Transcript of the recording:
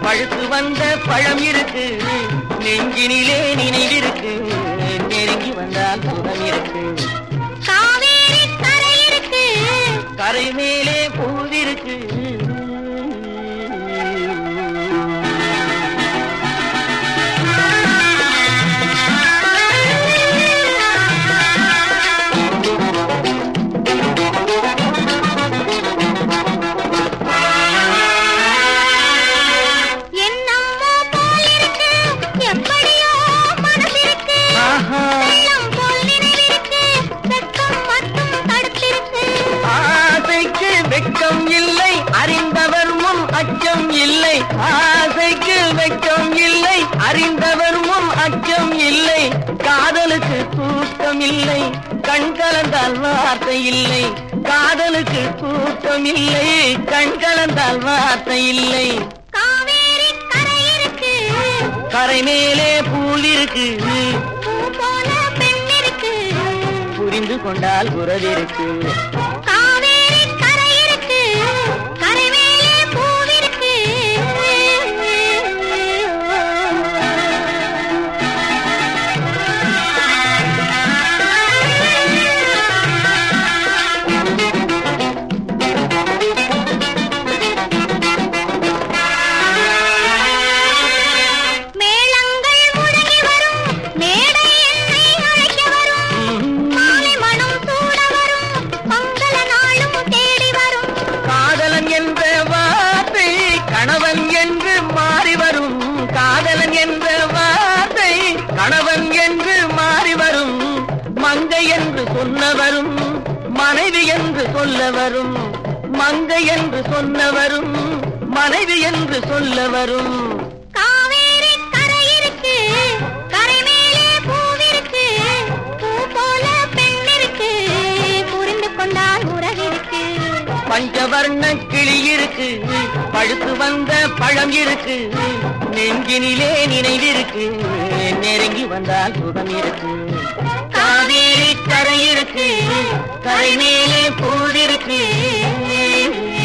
பழுத்து வந்த பழம் இருக்கு நெஞ்சினிலே நினைவிருக்கு நெருங்கி வந்தால் சுகம் இருக்கு காவேரி கரை இருக்கு கரை மேலே பூவிருக்கு என்னம்மோ போல் இருக்கு எப்படியோ மனசிருக்கு ஆஹா வெள்ளம் போல் நினைவிருக்கு வெட்கம் மட்டும் தடுத்திருக்கு ஆசைக்கு வெட்கம் இல்லை அறிந்தவர் முன் அச்சம் இல்லை ஆசைக்கு வெட்கம் இல்லை அறிந்தவர் முன் அச்சம் இல்லை காதலுக்கு தூக்கம் இல்லை கண் கலந்தால் வார்த்தை இல்லை காதலுக்கு தூக்கம் இல்லை கண் கலந்தால் வார்த்தை இல்லை காவேரி கரை இருக்கு கரை மேலே பூல் இருக்கு பூ போல பெண் இருக்கு புரிந்து கொண்டால் உறவிருக்கு காவேரி கரை இருக்கு கரை மேலே பூவிருக்கு மேளங்கள் முழங்கி வரும் மேடை என்னை அழைக்க வரும் மாலை மனம் சூட வரும் மங்கள நாளும் தேடி வரும் காதலன் என்ற வார்த்தை கணவன் என்று மாறி வரும் காதலன் என்ற வார்த்தை கணவன் என்று மாறி வரும் மங்கை என்று சொன்னவரும் மனைவி என்று சொல்ல வரும் மங்கை என்று சொன்னவரும் மனைவி என்று சொல்ல வரும் காவேரி கரை இருக்கு கரை மேலே பூவிருக்கு பூ போல பெண் இருக்கு புரிந்து கொண்டால் உறவிருக்கு பஞ்சவர்ண கிளி இருக்கு பழுத்து வந்த பழம் இருக்கு நெஞ்சினிலே நினைவிருக்கு நெருங்கி வந்தால் சுகம் இருக்கு காவேரி கரை இருக்கு கரை மேலே பூவிருக்கு